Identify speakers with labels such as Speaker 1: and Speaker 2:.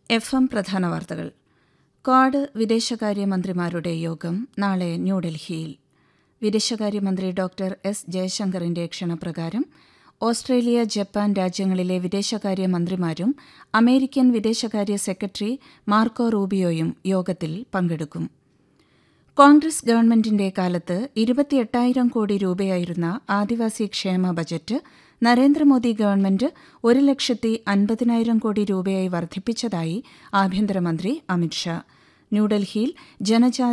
Speaker 1: F M പ്രധാന വാർത്തകൾ quad വിദേശകാര്യമന്ത്രിമാരുടെ യോഗം നാളെ ന്യൂഡൽഹിയിൽ വിദേശകാര്യമന്ത്രി ഡോക്ടർ എസ് ജയശങ്കറിന്റെ ക്ഷണപ്രകാരം ഓസ്ട്രേലിയ ജപ്പാൻ രാജ്യങ്ങളിലെ വിദേശകാര്യമന്ത്രിമാരും അമേരിക്കൻ വിദേശകാര്യ സെക്രട്ടറി മാർക്കോ റൂബിയോയും യോഗത്തിൽ പങ്കെടുക്കും കോൺഗ്രസ് ഗവൺമെന്റിന്റെ കാലത്ത് ഇരുപത്തിയെട്ടായിരം കോടി രൂപയായിരുന്ന ആദിവാസി ക്ഷേമ ബജറ്റ് നരേന്ദ്രമോദി ഗവൺമെന്റ് ഒരു ലക്ഷത്തി അൻപതിനായിരം കോടി രൂപയായി വർദ്ധിപ്പിച്ചതായി ആഭ്യന്തരമന്ത്രി അമിത്ഷാ ന്യൂഡൽഹിയിൽ ജനജാതി